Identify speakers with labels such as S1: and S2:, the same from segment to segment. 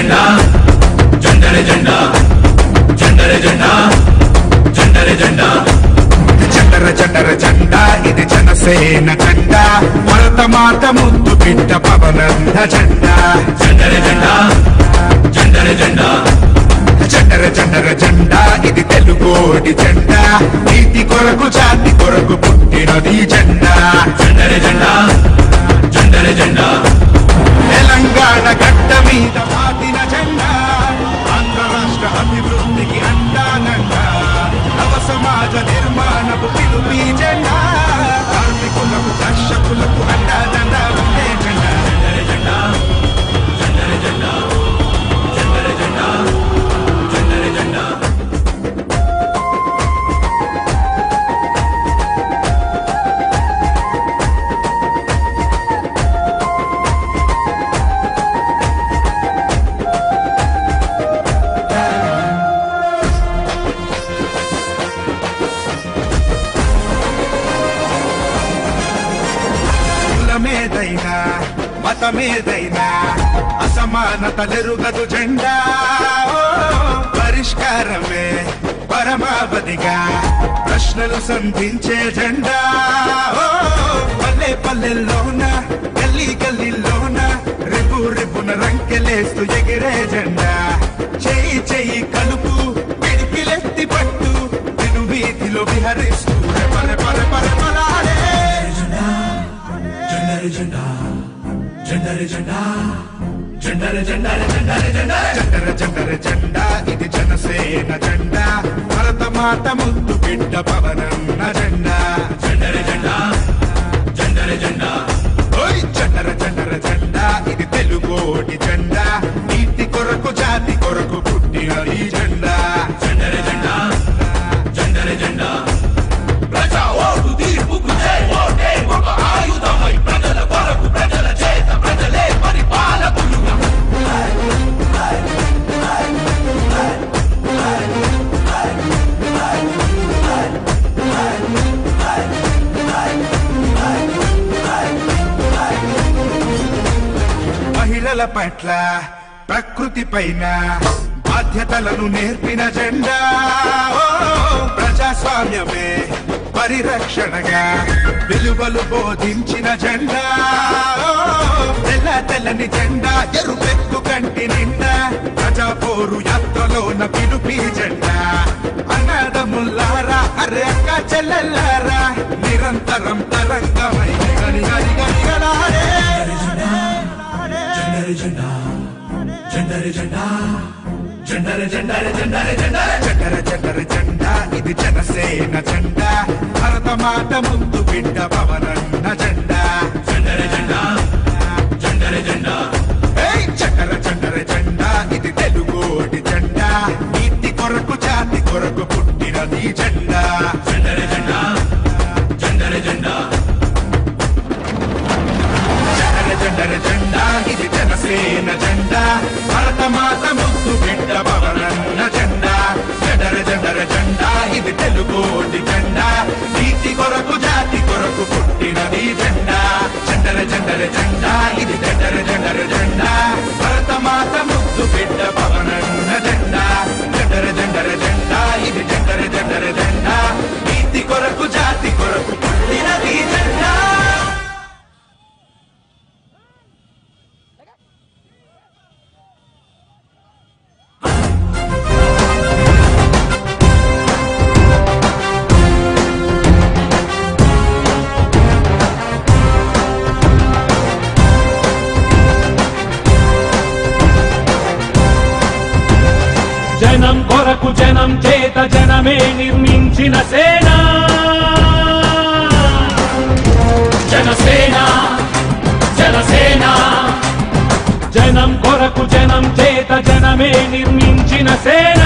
S1: జెండా జెండరే జెండా జెండరే జెండా జెండరే జెండా
S2: చండర చండర జెండా ఇది జనసేన జెండా భరత మాత ముద్దు బిడ్డ పవనంద జెండా
S1: జెండరే జెండా జెండరే జెండా
S2: చండర చండర జెండా ఇది తెలుగోడి జెండా నీతి కొరకు జాతి కొరకు పుట్టినది జెండా
S1: జెండరే జెండా జెండరే జెండా
S2: తెలంగాణ గడ్డ మీద పాతిన జెండా ఆంధ్ర రాష్ట్ర అభివృద్ధికి అండానండ నవ సమాజ నిర్మాణపు పిలుపి జెండా కార్మికులకు దర్శకులకు అండాదండ ఉండే జెండా
S1: జెండరే జెండా జెండరే జెండా జెండరే జెండా జెండరే జెండా
S2: కులమేదైనా మతమేదైనా అసమానతలెరుగదు జెండా ఓ, పరిష్కారమే పరమావధిగా ప్రశ్నలు సంధించే జెండా ఓ, పల్లె పల్లెల్లోన గల్లీ గల్లీలోన రేపు రేపున రంకెలేస్తూ ఎగిరే జెండా చెయ్యి చెయ్యి కలుపు పిడికిలెత్తి పట్టు తిను వీధిలో విహరిస్తూ రెపరె పరె పరె పలాడే
S1: జెండరే జెండా జెండరే జెండా జెండరే జెండరే జెండరే జెండరే
S2: జెండర జెండర జెండా ఇది జనసేన జెండా భరత మాత ముద్దు బిడ్డ పవనన్న జెండా
S1: జెండరే జెండా జెండరే జెండా
S2: ఓయ్ జెండర జెండర జెండా ఇది తెలుగోటి జెండా నీతి కొరకు జాతి కొరకు పుట్టిన ఈ జెండా
S1: జెండరే జెండా జెండరే జెండా ప్రజా ఓటు తీర్పుకు జై ఓటే ఒక ఆయుధమై ప్రజల కొరకు ప్రజల చేత ప్రజలే పరిపాలకులుగా
S2: మహిళల పట్ల ప్రకృతి పైన బాధ్యతలను నేర్పిన జెండా ఓ, ప్రజాస్వామ్యమే పరిరక్షణగా విలువలు బోధించిన జెండా ఓ, తెల్ల తెల్లని జెండా ఎరుపెక్కు కంటి నిండా ప్రజా పోరు యాత్రలోన పిలుపి జెండా అన్నదముల్లారా అరే అక్క చెల్లెల్లారా నిరంతరం తరంగమై గని గని గని గలాడే
S1: జెండరే జెండా జెండరే జెండా జెండరే జెండరే జెండరే జెండరే
S2: చండర చండర జెండా ఇది జనసేన జెండా భరత మాత ముందు బిడ్డ పవనన్న జెండా
S1: జెండరే జెండా జెండరే జెండా
S2: ఏయ్ చండర చండర జెండా ఇది తెలుగోడి జెండా నీతి కొరకు జాతి కొరకు పుట్టినది జెండా
S1: జెండరే జెండా జెండరే జెండా
S2: చండర చండర జెండా ఇది జనసేన జెండా భరత మాత ముద్దు బిడ్డ పవనన్న జెండా చండర చండర జెండా ఇది తెలుగోడి జెండా నీతి కొరకు జాతి కొరకు పుట్టినది జెండా చండర చండర జెండా ఇది జండర జండర జెండా భరత మాత ముద్దు బిడ్డ పవనన్న జెండా జండర జండర జెండా ఇది జండర జండర జెండా నీతి కొరకు జాతి కొరకు పుట్టినది జెండా
S3: జనం కొరకు జనం చేత జనమే నిర్మించిన సేన జనసేన జనసేన జనం కొరకు జనం చేత జనమే నిర్మించిన సేన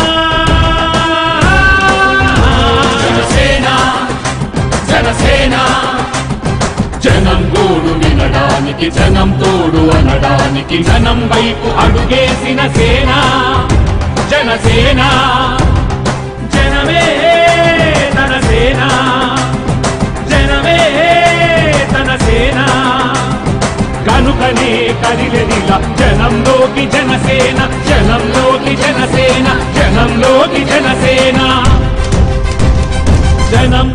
S3: జనసేన జనసేన జనం గోడు వినడానికి జనం తోడు అనడానికి జనం వైపు అడుగేసిన సేన జనసేన జనమే తన సేన జనమే తన సేన కనుకనే కదిలెదిల జనంలోకి జనసేన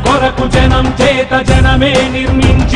S3: కొరకు జనం చేత జనమే నిర్మించి